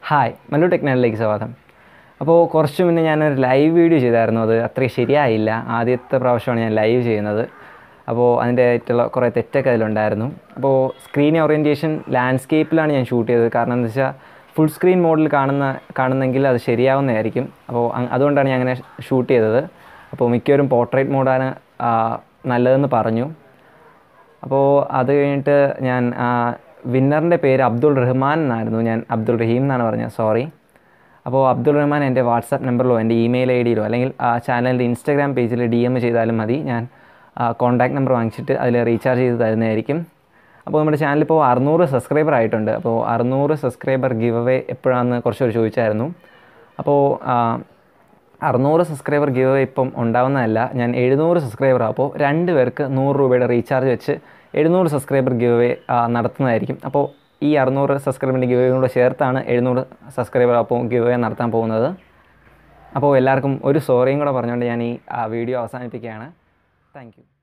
hi Mallu ടെക്നോളിലേക്ക് സ്വാഗതം അപ്പോൾ കുറച്ച് മുന്നേ ഞാനൊരു ലൈവ് വീഡിയോ ചെയ്തായിരുന്നു അത് അത്രയും ശരിയായില്ല ആദ്യത്തെ പ്രാവശ്യമാണ് ഞാൻ ലൈവ് ചെയ്യുന്നത് അപ്പോൾ അതിൻ്റെ ആയിട്ടുള്ള കുറേ തെറ്റൊക്കെ അതിലുണ്ടായിരുന്നു അപ്പോൾ സ്ക്രീൻ ഓറിയൻറ്റേഷൻ ലാൻഡ്സ്കേപ്പിലാണ് ഞാൻ ഷൂട്ട് ചെയ്തത് കാരണം എന്താ വെച്ചാൽ ഫുൾ സ്ക്രീൻ മോഡിൽ കാണുന്ന കാണുന്നെങ്കിൽ അത് ശരിയാവുന്നതായിരിക്കും അപ്പോൾ അ- അതുകൊണ്ടാണ് ഞാൻ അങ്ങനെ ഷൂട്ട് ചെയ്തത് അപ്പോൾ മിക്കവരും പോർട്രേറ്റ് മോഡാണ് ആ, നല്ലതെന്ന് പറഞ്ഞു അപ്പോൾ അത് കഴിഞ്ഞിട്ട് ഞാൻ വിന്നറിൻ്റെ പേര് അബ്ദുൾ റഹ്മാൻ എന്നായിരുന്നു ഞാൻ അബ്ദുൾ റഹീം എന്നാണ് പറഞ്ഞത് സോറി അപ്പോൾ അബ്ദുൾ റഹ്മാൻ എൻ്റെ വാട്സാപ്പ് നമ്പറിലോ എൻ്റെ ഇമെയിൽ ഐ ഡിയിലോ അല്ലെങ്കിൽ ആ ചാനലിൻ്റെ ഇൻസ്റ്റാഗ്രാം പേജിൽ ഡി എം ചെയ്താലും മതി ഞാൻ കോൺടാക്ട് നമ്പർ വാങ്ങിച്ചിട്ട് അതിൽ റീചാർജ് ചെയ്ത് തരുന്നതായിരിക്കും അപ്പോൾ നമ്മുടെ ചാനൽ ഇപ്പോൾ അറുന്നൂറ് സബ്സ്ക്രൈബർ ആയിട്ടുണ്ട് അപ്പോൾ അറുന്നൂറ് സബ്സ്ക്രൈബർ ഗിവ് അവേ എപ്പോഴാണെന്ന് കുറച്ച് പേര് ചോദിച്ചായിരുന്നു അപ്പോൾ ആ, അറുന്നൂറ് സബ്സ്ക്രൈബർ ഗിവ് അവേ ഇപ്പം ഉണ്ടാവുന്നതല്ല ഞാൻ എഴുന്നൂറ് സബ്സ്ക്രൈബർ അപ്പോൾ രണ്ട് പേർക്ക് നൂറ് രൂപയുടെ റീചാർജ് വെച്ച് എഴുന്നൂറ് സബ്സ്ക്രൈബർ ഗിവ് അവേ നടത്തുന്നതായിരിക്കും അപ്പോൾ ഈ അറുന്നൂറ് സബ്സ്ക്രൈബറിൻ്റെ ഗിവ് കൂടെ ചേർത്താണ് എഴുന്നൂറ് സബ്സ്ക്രൈബർ അപ്പോൾ ഗിവ് അവേ നടത്താൻ പോകുന്നത് അപ്പോൾ എല്ലാവർക്കും ഒരു സോറിയും കൂടെ പറഞ്ഞുകൊണ്ട് ഞാൻ ഈ വീഡിയോ അവസാനിപ്പിക്കുകയാണ് താങ്ക് യു